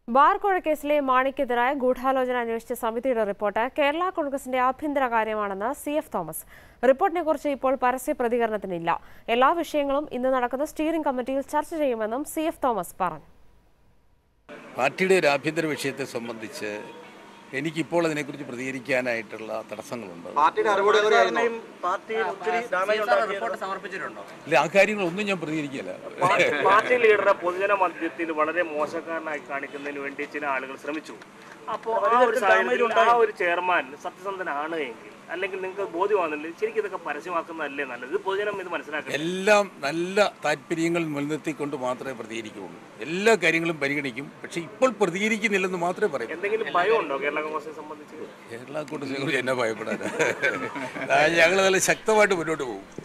ബാർക്കോഴ കേസിലെ മാണിക്കെതിരായ ഗൂഢാലോചന അന്വേഷിച്ച സമിതിയുടെ റിപ്പോർട്ട് കേരള കോൺഗ്രസിന്റെ ആഭ്യന്തര കാര്യമാണെന്ന് സി എഫ് തോമസ് റിപ്പോർട്ടിനെക്കുറിച്ച് ഇപ്പോൾ പരസ്യ പ്രതികരണത്തിനില്ല എല്ലാ വിഷയങ്ങളും ഇന്ന് നടക്കുന്ന സ്റ്റിയറിംഗ് കമ്മിറ്റിയിൽ ചർച്ച ചെയ്യുമെന്നും സി എഫ് തോമസ് പറഞ്ഞു പാർട്ടിയുടെ ഒരു ആഭ്യന്തര വിഷയത്തെ സംബന്ധിച്ച് എനിക്കിപ്പോൾ അതിനെക്കുറിച്ച് പ്രതികരിക്കാനായിട്ടുള്ള തടസ്സങ്ങളുണ്ട് പാർട്ടിയുടെ അറിവോടെയായിരുന്നു പാർട്ടിയിൽ ഒത്തിരി ഡാമേജ് ഉണ്ടാക്കിയത് റിപ്പോർട്ട് സമർപ്പിച്ചിട്ടുണ്ടോ ഇല്ല ആ കാര്യങ്ങളൊന്നും ഞാൻ പ്രതികരിക്കില്ല പാർട്ടി ലീഡറെ പൊതുജന മധ്യത്തിൽ വളരെ മോശക്കാരനായി കാണിക്കുന്നതിന് വേണ്ടി ചില ആളുകൾ ശ്രമിച്ചു അപ്പോൾ ആ ഒരു സാഹചര്യത്തിൽ ആ ഒരു ചെയർമാൻ സത്യസന്ധനാണ് എങ്കിൽ അല്ലെങ്കിൽ നിങ്ങൾക്ക് ബോധ്യമാകുന്നില്ല ശരിക്കും ഇതൊക്കെ പരസ്യമാക്കുന്നതല്ലേ നല്ലത് ഇത് പൊതുജനം ഇത് മനസ്സിലാക്കണം എല്ലാം നല്ല താല്പര്യങ്ങൾ മുൻനിർത്തിക്കൊണ്ട് മാത്രമേ പ്രതികരിക്കുകയുള്ളൂ എല്ലാ കാര്യങ്ങളും പരിഗണിക്കും പക്ഷേ ഇപ്പോൾ പ്രതികരിക്കുന്നില്ലെന്ന് മാത്രമേ പറയൂ എന്തെങ്കിലും ഭയമുണ്ടോ കേരള കോൺഗ്രസിനെ സംബന്ധിച്ച് കേരള കോൺഗ്രസിനെ കുറിച്ച് എന്നെ ഭയപ്പെടാൻ ഞങ്ങൾ നല്ല ശക്തമായിട്ട് മുന്നോട്ട് പോകും